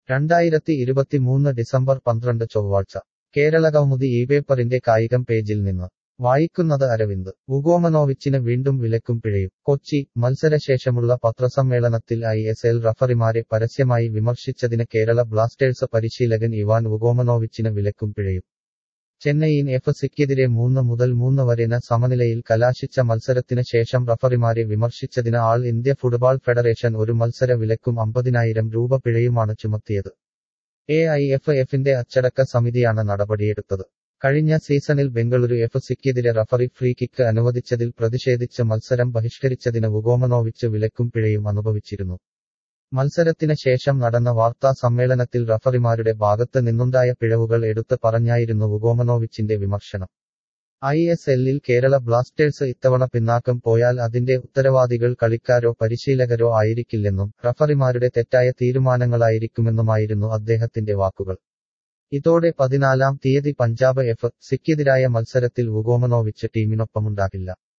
രണ്ടായിരത്തി ഇരുപത്തിമൂന്ന് ഡിസംബർ പന്ത്രണ്ട് ചൊവ്വാഴ്ച കേരളകൗമുദി ഈ പേപ്പറിന്റെ കായികം പേജിൽ നിന്ന് വായിക്കുന്നത് അരവിന്ദ് വുഗോമനോവിച്ചിന് വീണ്ടും വിലക്കും പിഴയും കൊച്ചി മത്സരശേഷമുള്ള പത്രസമ്മേളനത്തിൽ ഐ എസ് എൽ റഫറിമാരെ പരസ്യമായി വിമർശിച്ചതിന് കേരള ബ്ലാസ്റ്റേഴ്സ് പരിശീലകൻ ഇവാൻ വുഗോമനോവിച്ചിന് വിലക്കും പിഴയും ചെന്നൈയിൻ എഫ് സിക്കെതിരെ മൂന്ന് മുതൽ മൂന്ന് വരെന സമനിലയിൽ കലാശിച്ച മത്സരത്തിന് ശേഷം റഫറിമാരെ വിമർശിച്ചതിന് ആൾ ഇന്ത്യ ഫുട്ബോൾ ഫെഡറേഷൻ ഒരു മത്സര വിലക്കും അമ്പതിനായിരം രൂപ പിഴയുമാണ് ചുമത്തിയത് എ ഐ എഫ് എഫിന്റെ അച്ചടക്ക സമിതിയാണ് നടപടിയെടുത്തത് കഴിഞ്ഞ സീസണിൽ ബംഗളൂരു എഫ് സിക്കെതിരെ റഫറി ഫ്രീ കിക്ക് അനുവദിച്ചതിൽ പ്രതിഷേധിച്ച് മത്സരം ബഹിഷ്കരിച്ചതിന് വുഗോമനോവിച്ച് വിലക്കും പിഴയും അനുഭവിച്ചിരുന്നു മത്സരത്തിന് ശേഷം നടന്ന വാർത്താ സമ്മേളനത്തിൽ റഫറിമാരുടെ ഭാഗത്ത് നിന്നുണ്ടായ പിഴവുകൾ എടുത്ത് പറഞ്ഞായിരുന്നു വുഗോമനോവിച്ചിന്റെ വിമർശനം ഐ എസ് എല്ലിൽ കേരള ബ്ലാസ്റ്റേഴ്സ് ഇത്തവണ പിന്നാക്കം പോയാൽ അതിന്റെ ഉത്തരവാദികൾ കളിക്കാരോ പരിശീലകരോ ആയിരിക്കില്ലെന്നും റഫറിമാരുടെ തെറ്റായ തീരുമാനങ്ങളായിരിക്കുമെന്നുമായിരുന്നു അദ്ദേഹത്തിന്റെ വാക്കുകൾ ഇതോടെ പതിനാലാം തീയതി പഞ്ചാബ് എഫ് സിക്കെതിരായ മത്സരത്തിൽ വുഗോമനോവിച്ച് ടീമിനൊപ്പമുണ്ടാകില്ല